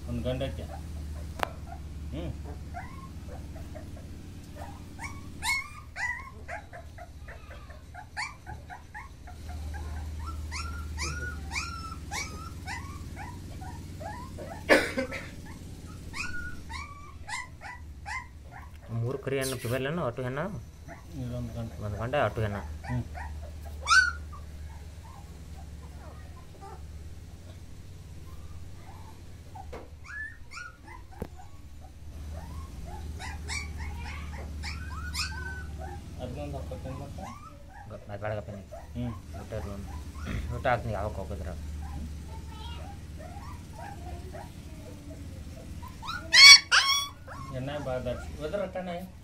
ಒಂದು ಗಂಡ ಐತೆ ಹ್ಞೂ ಮೂರು ಕರಿ ಹೆಣ್ಣು ಫಿಮೇಲ್ ಹೆಣ್ಣು ಅಟ್ಟು ಹೆಣ್ಣು ಇದೊಂದು ಗಂಡ ಒಂದು ಗಂಡ ಅಟ್ಟು ಹೆಣ್ಣು ಹ್ಞೂ ಅದನ್ನೊಂದು ಹಾಕೋತೀನಿ ಮತ್ತೆ ಬೆಳಗಪ್ಪನ ಹ್ಞೂ ಊಟ ಒಂದು ಊಟ ಹಾಕ್ತೀನಿ ಯಾವಾಗ ಹೋಗಿದ್ರ ಎಣ್ಣೆ ಭಾಳ ದಾಡ್ಸಿ ಒದ್ರ ಕಣ